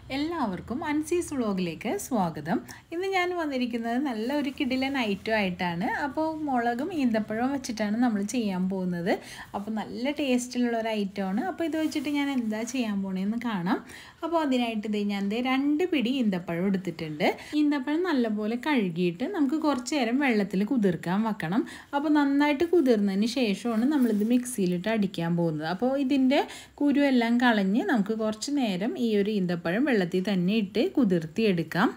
എല്ലാവർക്കും അൻസീസ് വ്ളോഗിലേക്ക് സ്വാഗതം ഇന്ന് ഞാൻ വന്നിരിക്കുന്നത് നല്ല ഒരു കിടിലൻ ഐറ്റം ആയിട്ടാണ് അപ്പോൾ മുളകും ഈന്തപ്പഴവും വെച്ചിട്ടാണ് നമ്മൾ ചെയ്യാൻ പോകുന്നത് അപ്പോൾ നല്ല ടേസ്റ്റിലുള്ള ഒരു ഐറ്റമാണ് അപ്പോൾ ഇത് വെച്ചിട്ട് ഞാൻ എന്താ ചെയ്യാൻ പോണേന്ന് കാണാം അപ്പോൾ അതിനായിട്ട് ഇത് ഞാൻ ദേ രണ്ട് പിടി ഈന്തപ്പഴം എടുത്തിട്ടുണ്ട് ഈന്തപ്പഴം നല്ലപോലെ കഴുകിയിട്ട് നമുക്ക് കുറച്ച് നേരം വെള്ളത്തിൽ കുതിർക്കാൻ വെക്കണം അപ്പോൾ നന്നായിട്ട് കുതിർന്നതിന് ശേഷമാണ് നമ്മളിത് മിക്സിയിലിട്ട് അടിക്കാൻ പോകുന്നത് അപ്പോൾ ഇതിൻ്റെ കുരു എല്ലാം കളഞ്ഞ് നമുക്ക് കുറച്ച് നേരം ഈ ഒരു ഈന്തപ്പഴം വെള്ളത്തിൽ തന്നെ ഇട്ട് കുതിർത്തിയെടുക്കാം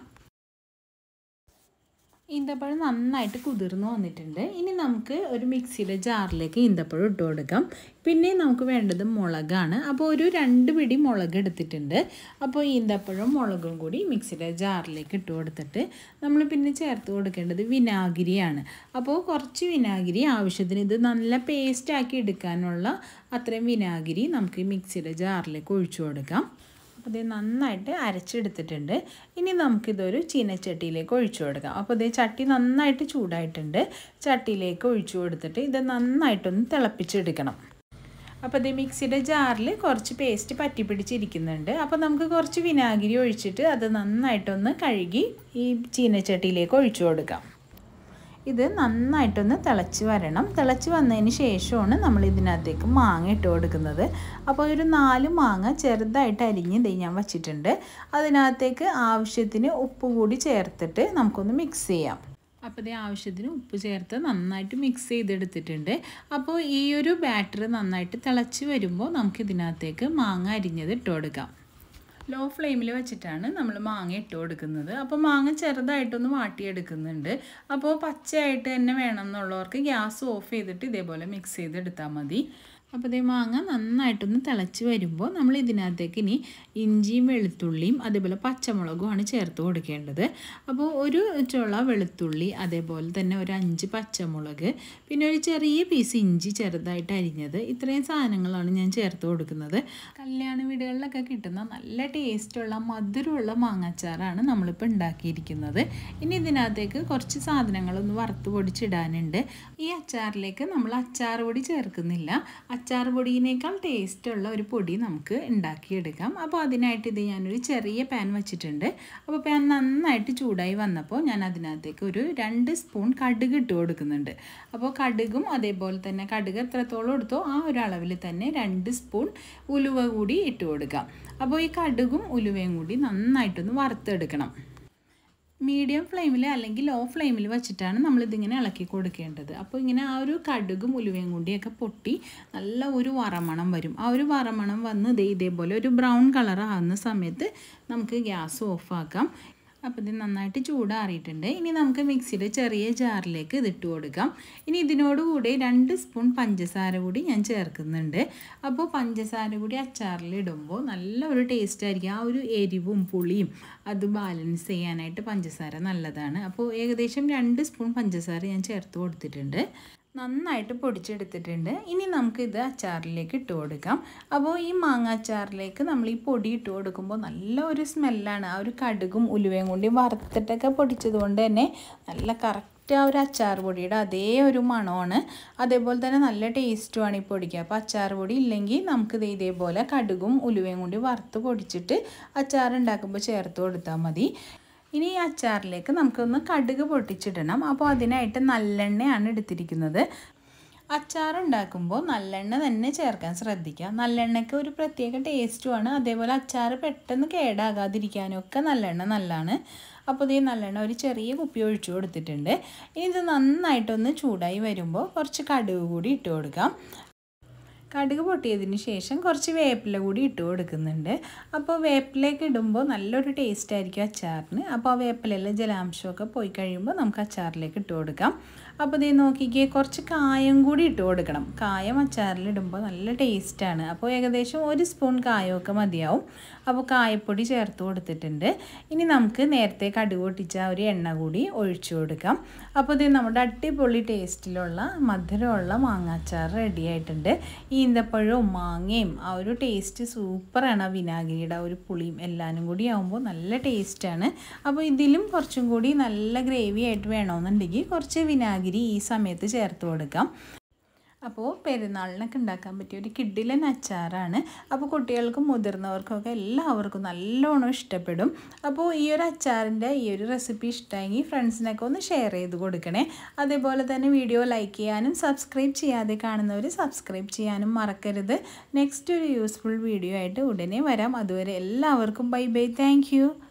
ഈന്തപ്പഴം നന്നായിട്ട് കുതിർന്ന് വന്നിട്ടുണ്ട് ഇനി നമുക്ക് ഒരു മിക്സിയുടെ ജാറിലേക്ക് ഈന്തപ്പഴം ഇട്ട് കൊടുക്കാം പിന്നെ നമുക്ക് വേണ്ടത് മുളകാണ് അപ്പോൾ ഒരു രണ്ട് പിടി മുളക് എടുത്തിട്ടുണ്ട് അപ്പോൾ ഈന്തപ്പഴം മുളകും കൂടി മിക്സിയുടെ ജാറിലേക്ക് ഇട്ട് കൊടുത്തിട്ട് നമ്മൾ പിന്നെ ചേർത്ത് കൊടുക്കേണ്ടത് വിനാഗിരിയാണ് അപ്പോൾ കുറച്ച് വിനാഗിരി ആവശ്യത്തിന് ഇത് നല്ല പേസ്റ്റാക്കി എടുക്കാനുള്ള അത്രയും വിനാഗിരി നമുക്ക് മിക്സിയുടെ ജാറിലേക്ക് ഒഴിച്ചു കൊടുക്കാം അപ്പോൾ ഇത് നന്നായിട്ട് അരച്ചെടുത്തിട്ടുണ്ട് ഇനി നമുക്കിതൊരു ചീനച്ചട്ടിയിലേക്ക് ഒഴിച്ചു കൊടുക്കാം അപ്പോൾ ഇത് ചട്ടി നന്നായിട്ട് ചൂടായിട്ടുണ്ട് ചട്ടിയിലേക്ക് ഒഴിച്ചു കൊടുത്തിട്ട് ഇത് നന്നായിട്ടൊന്ന് തിളപ്പിച്ചെടുക്കണം അപ്പോൾ ഇത് മിക്സിയുടെ ജാറിൽ കുറച്ച് പേസ്റ്റ് പറ്റി പിടിച്ചിരിക്കുന്നുണ്ട് അപ്പോൾ നമുക്ക് കുറച്ച് വിനാഗിരി ഒഴിച്ചിട്ട് അത് നന്നായിട്ടൊന്ന് കഴുകി ഈ ചീനച്ചട്ടിയിലേക്ക് ഒഴിച്ചു കൊടുക്കാം ഇത് നന്നായിട്ടൊന്ന് തിളച്ച് വരണം തിളച്ച് വന്നതിന് ശേഷമാണ് നമ്മൾ ഇതിനകത്തേക്ക് മാങ്ങ ഇട്ട് കൊടുക്കുന്നത് അപ്പോൾ ഒരു നാല് മാങ്ങ ചെറുതായിട്ട് അരിഞ്ഞ് ഇത് ഞാൻ വച്ചിട്ടുണ്ട് അതിനകത്തേക്ക് ആവശ്യത്തിന് ഉപ്പ് കൂടി ചേർത്തിട്ട് നമുക്കൊന്ന് മിക്സ് ചെയ്യാം അപ്പോൾ ഇതേ ആവശ്യത്തിന് ഉപ്പ് ചേർത്ത് നന്നായിട്ട് മിക്സ് ചെയ്തെടുത്തിട്ടുണ്ട് അപ്പോൾ ഈ ഒരു ബാറ്റർ നന്നായിട്ട് തിളച്ച് വരുമ്പോൾ നമുക്ക് ഇതിനകത്തേക്ക് മാങ്ങ അരിഞ്ഞത് ഇട്ട് കൊടുക്കാം ലോ ഫ്ലെയിമിൽ വെച്ചിട്ടാണ് നമ്മൾ മാങ്ങ ഇട്ട് കൊടുക്കുന്നത് അപ്പോൾ മാങ്ങ ചെറുതായിട്ടൊന്ന് വാട്ടിയെടുക്കുന്നുണ്ട് അപ്പോൾ പച്ചയായിട്ട് തന്നെ വേണം എന്നുള്ളവർക്ക് ഗ്യാസ് ഓഫ് ചെയ്തിട്ട് ഇതേപോലെ മിക്സ് ചെയ്തെടുത്താൽ മതി അപ്പോൾ ഇതേ മാങ്ങ നന്നായിട്ടൊന്ന് തിളച്ച് വരുമ്പോൾ നമ്മൾ ഇതിനകത്തേക്ക് ഇനി ഇഞ്ചിയും വെളുത്തുള്ളിയും അതേപോലെ പച്ചമുളകുമാണ് ചേർത്ത് കൊടുക്കേണ്ടത് അപ്പോൾ ഒരു ചുള വെളുത്തുള്ളി അതേപോലെ തന്നെ ഒരു അഞ്ച് പച്ചമുളക് പിന്നെ ഒരു ചെറിയ പീസ് ഇഞ്ചി ചെറുതായിട്ട് അരിഞ്ഞത് ഇത്രയും സാധനങ്ങളാണ് ഞാൻ ചേർത്ത് കൊടുക്കുന്നത് കല്യാണ വീടുകളിലൊക്കെ കിട്ടുന്ന നല്ല ടേസ്റ്റുള്ള മധുരമുള്ള മാങ്ങാച്ചാറാണ് നമ്മളിപ്പോൾ ഉണ്ടാക്കിയിരിക്കുന്നത് ഇനി ഇതിനകത്തേക്ക് കുറച്ച് സാധനങ്ങളൊന്ന് വറുത്ത് പൊടിച്ചിടാനുണ്ട് ഈ അച്ചാറിലേക്ക് നമ്മൾ അച്ചാർ പൊടി ചേർക്കുന്നില്ല അച്ചാർ പൊടിയിനേക്കാൾ ടേസ്റ്റുള്ള ഒരു പൊടി നമുക്ക് ഉണ്ടാക്കിയെടുക്കാം അപ്പോൾ അതിനായിട്ട് ഇത് ഞാനൊരു ചെറിയ പാൻ വെച്ചിട്ടുണ്ട് അപ്പോൾ പാൻ നന്നായിട്ട് ചൂടായി വന്നപ്പോൾ ഞാൻ അതിനകത്തേക്ക് ഒരു രണ്ട് സ്പൂൺ കടുക് ഇട്ട് കൊടുക്കുന്നുണ്ട് അപ്പോൾ കടുകും അതേപോലെ തന്നെ കടുക് എത്രത്തോളം എടുത്തോ ആ ഒരു അളവിൽ തന്നെ രണ്ട് സ്പൂൺ ഉലുവ കൂടി ഇട്ട് കൊടുക്കാം അപ്പോൾ ഈ കടുകും ഉലുവയും കൂടി നന്നായിട്ടൊന്ന് വറുത്തെടുക്കണം മീഡിയം ഫ്ലെയിമിൽ അല്ലെങ്കിൽ ലോ ഫ്ലെയിമിൽ വെച്ചിട്ടാണ് നമ്മളിതിങ്ങനെ ഇളക്കി കൊടുക്കേണ്ടത് അപ്പോൾ ഇങ്ങനെ ആ ഒരു കടുകും ഉലുവയും കൂടിയൊക്കെ പൊട്ടി നല്ല ഒരു വറമണം വരും ആ ഒരു വറമണം വന്ന് ഇതേ ഇതേപോലെ ഒരു ബ്രൗൺ കളർ ആകുന്ന സമയത്ത് നമുക്ക് ഗ്യാസ് ഓഫാക്കാം അപ്പോൾ ഇത് നന്നായിട്ട് ചൂടാറിയിട്ടുണ്ട് ഇനി നമുക്ക് മിക്സിയുടെ ചെറിയ ജാറിലേക്ക് ഇതിട്ട് കൊടുക്കാം ഇനി ഇതിനോട് കൂടി രണ്ട് സ്പൂൺ പഞ്ചസാര കൂടി ഞാൻ ചേർക്കുന്നുണ്ട് അപ്പോൾ പഞ്ചസാര കൂടി അച്ചാറിൽ ഇടുമ്പോൾ നല്ല ഒരു ടേസ്റ്റ് ആയിരിക്കും ആ ഒരു എരിവും പുളിയും അത് ബാലൻസ് ചെയ്യാനായിട്ട് പഞ്ചസാര നല്ലതാണ് അപ്പോൾ ഏകദേശം രണ്ട് സ്പൂൺ പഞ്ചസാര ഞാൻ ചേർത്ത് കൊടുത്തിട്ടുണ്ട് നന്നായിട്ട് പൊടിച്ചെടുത്തിട്ടുണ്ട് ഇനി നമുക്കിത് അച്ചാറിലേക്ക് ഇട്ട് കൊടുക്കാം അപ്പോൾ ഈ മാങ്ങ അച്ചാറിലേക്ക് നമ്മൾ ഈ പൊടി ഇട്ട് കൊടുക്കുമ്പോൾ നല്ല ഒരു സ്മെല്ലാണ് ആ ഒരു കടുകും ഉലുവയും കൂടി വറുത്തിട്ടൊക്കെ പൊടിച്ചത് കൊണ്ട് തന്നെ നല്ല കറക്റ്റ് ആ ഒരു അച്ചാർ പൊടിയുടെ അതേ ഒരു മണമാണ് അതേപോലെ തന്നെ നല്ല ടേസ്റ്റുമാണ് ഈ പൊടിക്ക് അപ്പോൾ അച്ചാർ പൊടി ഇല്ലെങ്കിൽ നമുക്ക് ഇതേപോലെ കടുകും ഉലുവയും കൂടി വറുത്ത് പൊടിച്ചിട്ട് അച്ചാർ ഉണ്ടാക്കുമ്പോൾ ചേർത്ത് കൊടുത്താൽ മതി ഇനി ഈ അച്ചാറിലേക്ക് നമുക്കൊന്ന് കടുക് പൊട്ടിച്ചിടണം അപ്പോൾ അതിനായിട്ട് നല്ലെണ്ണയാണ് എടുത്തിരിക്കുന്നത് അച്ചാർ ഉണ്ടാക്കുമ്പോൾ നല്ലെണ്ണ തന്നെ ചേർക്കാൻ ശ്രദ്ധിക്കുക നല്ലെണ്ണയ്ക്ക് ഒരു പ്രത്യേക ടേസ്റ്റുമാണ് അതേപോലെ അച്ചാർ പെട്ടെന്ന് കേടാകാതിരിക്കാനും ഒക്കെ നല്ലെണ്ണ നല്ലതാണ് അപ്പോൾ ഈ നല്ലെണ്ണ ഒരു ചെറിയ കുപ്പി ഒഴിച്ചു കൊടുത്തിട്ടുണ്ട് ഇനി ഇത് നന്നായിട്ടൊന്ന് ചൂടായി വരുമ്പോൾ കുറച്ച് കടുക് കൂടി ഇട്ട് കൊടുക്കാം കടുക് പൊട്ടിയതിന് ശേഷം കുറച്ച് വേപ്പില കൂടി ഇട്ട് കൊടുക്കുന്നുണ്ട് അപ്പോൾ വേപ്പിലേക്ക് ഇടുമ്പോൾ നല്ലൊരു ടേസ്റ്റ് ആയിരിക്കും അച്ചാറിന് അപ്പോൾ ആ വേപ്പിലയിലെ ജലാംശമൊക്കെ പോയി കഴിയുമ്പോൾ നമുക്ക് അച്ചാറിലേക്ക് ഇട്ട് കൊടുക്കാം അപ്പോൾ ഇതേ നോക്കിക്കേ കുറച്ച് കായം കൂടി ഇട്ട് കൊടുക്കണം കായം അച്ചാറിലിടുമ്പോൾ നല്ല ടേസ്റ്റാണ് അപ്പോൾ ഏകദേശം ഒരു സ്പൂൺ കായമൊക്കെ മതിയാവും അപ്പോൾ കായപ്പൊടി ചേർത്ത് കൊടുത്തിട്ടുണ്ട് ഇനി നമുക്ക് നേരത്തെ കടുക് പൊട്ടിച്ച ഒരു എണ്ണ കൂടി ഒഴിച്ചു കൊടുക്കാം അപ്പോൾ ഇത് നമ്മുടെ അടിപൊളി ടേസ്റ്റിലുള്ള മധുരമുള്ള മാങ്ങാച്ചാർ റെഡി ആയിട്ടുണ്ട് ഈന്തപ്പഴവും മാങ്ങയും ആ ഒരു ടേസ്റ്റ് സൂപ്പറാണ് ആ വിനാഗിരിയുടെ ആ ഒരു പുളിയും എല്ലാനും കൂടി ആകുമ്പോൾ നല്ല ടേസ്റ്റാണ് അപ്പോൾ ഇതിലും കുറച്ചും കൂടി നല്ല ഗ്രേവി ആയിട്ട് വേണമെന്നുണ്ടെങ്കിൽ കുറച്ച് വിനാഗിരി ഈ സമയത്ത് ചേർത്ത് കൊടുക്കാം അപ്പോൾ പെരുന്നാളിനൊക്കെ ഉണ്ടാക്കാൻ പറ്റിയ ഒരു കിഡിലൻ അച്ചാറാണ് അപ്പോൾ കുട്ടികൾക്കും മുതിർന്നവർക്കൊക്കെ എല്ലാവർക്കും നല്ലോണം ഇഷ്ടപ്പെടും അപ്പോൾ ഈ ഒരു അച്ചാറിൻ്റെ ഈ ഒരു റെസിപ്പി ഇഷ്ടമെങ്കിൽ ഫ്രണ്ട്സിനൊക്കെ ഒന്ന് ഷെയർ ചെയ്ത് കൊടുക്കണേ അതേപോലെ തന്നെ വീഡിയോ ലൈക്ക് ചെയ്യാനും സബ്സ്ക്രൈബ് ചെയ്യാതെ കാണുന്നവർ സബ്സ്ക്രൈബ് ചെയ്യാനും മറക്കരുത് നെക്സ്റ്റ് ഒരു യൂസ്ഫുൾ വീഡിയോ ആയിട്ട് ഉടനെ വരാം അതുവരെ എല്ലാവർക്കും ബൈ ബൈ താങ്ക്